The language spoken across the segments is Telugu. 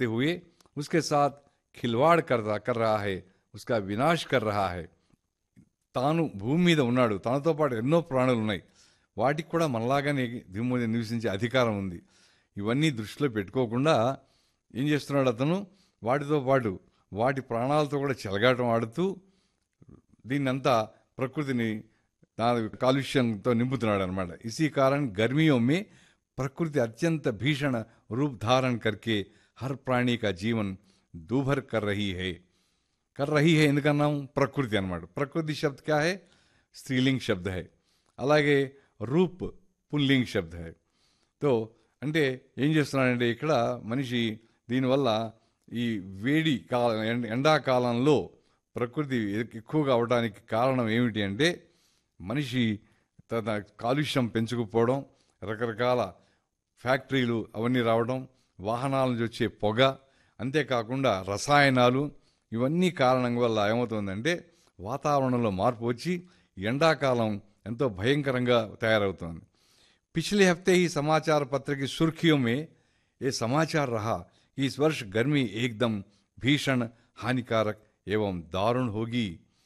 करते हुए उसके साथ खिलवाड़ कर कर रहा है उसका विनाश कर रहा है తాను భూమి మీద ఉన్నాడు తనతో పాటు ఎన్నో ప్రాణులు ఉన్నాయి వాటికి కూడా మనలాగానే భూమి మీద నివసించే అధికారం ఉంది ఇవన్నీ దృష్టిలో పెట్టుకోకుండా ఏం చేస్తున్నాడు అతను వాటితో పాటు వాటి ప్రాణాలతో కూడా చెలగాటం ఆడుతూ దీన్నంతా ప్రకృతిని దాని కాలుష్యంతో నింపుతున్నాడు అనమాట ఇसी कारण गर्मियों में प्रकृति अत्यंत भीषण रूप धारण करके हर प्राणी का जीवन दूभर कर रही है कर रही है ఎందుకన్నాం ప్రకృతి అన్నమాట ప్రకృతి శబ్ద క్యా హై స్త్రీలింగ్ శబ్ద హై అలాగే రూప్ పుల్లింగ్ శబ్ద హై తో అంటే ఏం చేస్తున్నాడంటే ఇక్కడ మనిషి దీనివల్ల ఈ వేడి కాల ఎండ- ఎండాకాలంలో ప్రకృతి ఎక్కువగా అవడానికి కారణం ఏమిటి అంటే మనిషి తన కాలుష్యం పెంచుకుపోవడం రకరకాల ఫ్యాక్టరీలు అవన్నీ రావడం వాహనాల నుంచి వచ్చే పొగ అంతేకాకుండా రసాయనాలు ఇవన్నీ కారణం వల్ల ఏమవుతుందంటే వాతావరణంలో మార్పు వచ్చి ఎండాకాలం ఎంతో భయంకరంగా తయారవుతోంది पिछले हफ्ते ही समाचार पत्र की सुर्खियों में ये समाचार रहा कि इस वर्ष गर्मी एकदम भीषण हानिकारक एवं दारुण होगी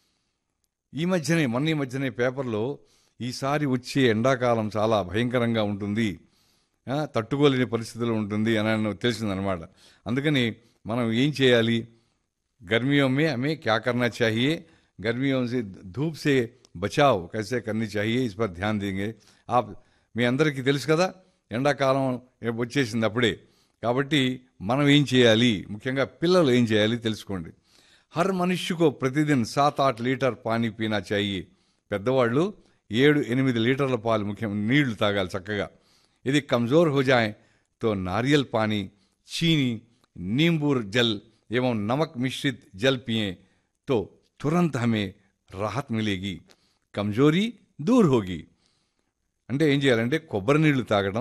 ఈ మధ్యనే మొన్న ఈ మధ్యనే పేపర్లో ఈసారి వచ్చే ఎండాకాలం చాలా భయంకరంగా ఉంటుంది ఆ, తట్టుకోలేని పరిస్థితులు ఉంటుంది అని తెలిసిందనమాట అందుకని మనం ఏం చేయాలి गर्मियों में हमें क्या करना चाहिए गर्मियों से धूप से बचाव कैसे करनी चाहिए इस पर ध्यान देंगे आप మీ అందరికీ తెలుసు కదా ఎండాకాలం వచ్చేసింది అప్పుడే కాబట్టి మనం ఏం చేయాలి ముఖ్యంగా పిల్లలు ఏం చేయాలి తెలుసుకోండి హర్ మనుష్యకు ప్రతిదిన్ సాత్ ఆట్ లీటర్ పానీ పీనా చాయి పెద్దవాళ్ళు ఏడు ఎనిమిది లీటర్ల పాలు ముఖ్యం నీళ్లు తాగాలి చక్కగా ఇది కమ్జోర్ హో జాయ్ తో నారియల్ పానీ చీनी नींबू जल एवं नमक मिश्रित जल पिए तो तुरंत हमें राहत मिलेगी कमजोरी दूर होगी అంటే ఏం చేయాలంటే కొబ్బరి నీళ్లు తాగడం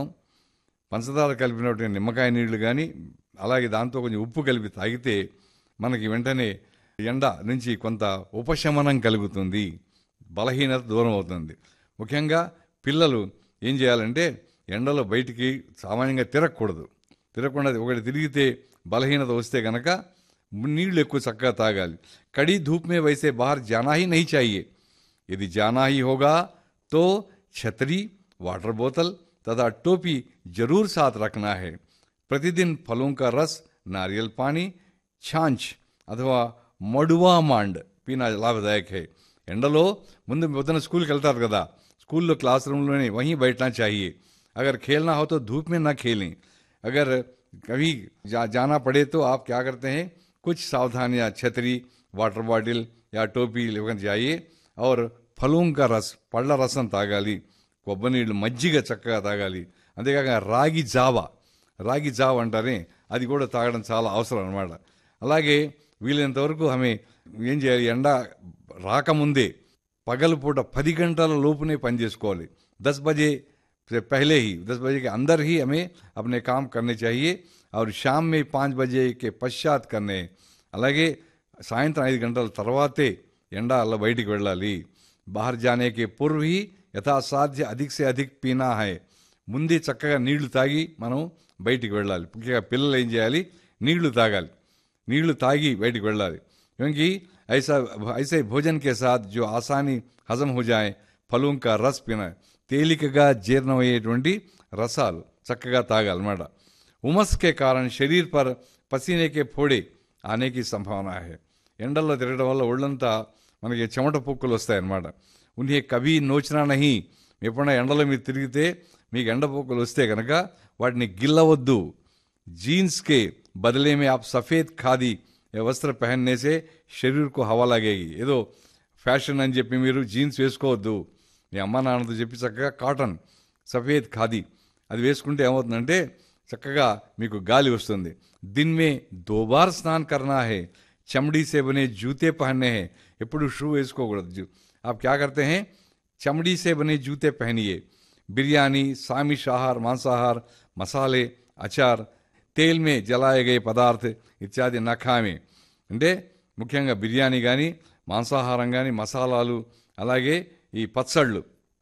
పంచదార కలిపినటువంటి నిమ్మకాయ నీళ్లు కానీ అలాగే దాంతో కొంచెం ఉప్పు కలిపి తాగితే మనకి వెంటనే ఎండ నుంచి కొంత ఉపశమనం కలుగుతుంది బలహీనత దూరం అవుతుంది ముఖ్యంగా పిల్లలు ఏం చేయాలంటే ఎండలో బయటికి సామాన్యంగా తిరగకూడదు తిరగకుండా ఒకటి తిరిగితే బలహీనత వస్తే గనక నీళ్లు ఎక్కువ చక్కగా తాగాలి కड़ी धूप में वैसे बाहर जाना ही नहीं चाहिए यदि जाना ही होगा तो छतरी वाटर बोतल तथा टोपी जरूर साथ रखना है प्रतिदिन फलों का रस नारियल पानी छांच अथवा మడువా మాండ్ పీనా లాభదాయక్ హై ఎండలో ముందు పొద్దున స్కూల్కి వెళ్తారు కదా స్కూల్లో క్లాస్ రూమ్లోనే వहीं बैठना चाहिए अगर खेलना हो तो धूप में ना खेलें अगर कभी जा, जाना पड़े तो आप क्या करते हैं कुछ सावधानियां छतरी वाटर बॉटल या टोपी लेकर जाइए और फलों का रस పళ్ళ రసం తాగాలి కొబ్బరి నీళ్ళు మజ్జిగ చక్కగా తాగాలి అంతేకాక రాగి జావ రాగి జావ అంటారే అది కూడా తాగడం చాలా అవసరం అనమాట అలాగే వీలైనంత వరకు ఆమె ఏం చేయాలి ఎండ రాకముందే పగలపూట పది గంటల లోపునే పని చేసుకోవాలి దస్ బజే से पहले ही दस बजे के अंदर ही हमें अपने काम करने चाहिए और शाम में पाँच बजे के పశ్చాత్ करने అలాగే సాయంత్రం ఐదు గంటల తర్వాతే ఎండ అలా బయటికి వెళ్ళాలి బాహర్ జానేకి పూర్వ హీ యథాసాధ్య అధిక్ సే అధిక్ పీనా హై ముందే చక్కగా నీళ్లు తాగి మనం బయటికి వెళ్ళాలి ముఖ్యంగా పిల్లలు ఏం చేయాలి నీళ్లు తాగాలి నీళ్లు తాగి బయటికి వెళ్ళాలి क्योंकि ऐसा ऐसे भोजन के साथ जो आसानी हजम हो जाए फलों का रस पीना తేలికగా జీర్ణమయ్యేటువంటి రసాలు చక్కగా తాగాలన్నమాట ఉమస్ కే కారణ్ శరీర్ పర్ పసీనేకే ఫోడే ఆనేకి సంభావన హై ఎండల్లో తిరగడం వల్ల ఒళ్ళంతా మనకి చెమట పొక్కులు వస్తాయన్నమాట ఉన్హే కభీ నోచినా నహి ఎప్పుడైనా ఎండలో మీరు తిరిగితే మీకు ఎండ పొక్కులు వస్తే కనుక వాటిని గిల్లవద్దు जीन्स के बदले में आप सफ़ेद खादी या वस्त्र पहनने से शरीर को हवा लगेगी ఏదో ఫ్యాషన్ అని చెప్పి మీరు జీన్స్ వేసుకోవద్దు మీ అమ్మ నాన్నతో చెప్పి చక్కగా కాటన్ సఫేద్ ఖాదీ అది వేసుకుంటే ఏమవుతుందంటే చక్కగా మీకు గాలి వస్తుంది దిన్ మే దో బార్ స్నాన్ కర్నా హే చమడీ సే బనే జూతే పహన్నే హే ఎప్పుడు షూ వేసుకోకూడదు జూ आप क्या करते हैं चमड़ी से बने जूते पहनिए बिरयानी सामिश आहार मांसाहार मसाले अचार तेल में जलाए गए पदार्थ ఇత్యాది నఖామే అంటే ముఖ్యంగా బిర్యానీ కానీ మాంసాహారం కానీ మసాలాలు అలాగే ఈ పచ్చళ్ళు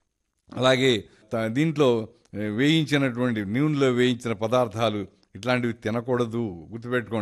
అలాగే త- దీంట్లో ఏ, వేయించినటువంటి నూనెలో వేయించిన పదార్థాలు ఇట్లాంటివి తినకూడదు గుర్తుపెట్టుకోండి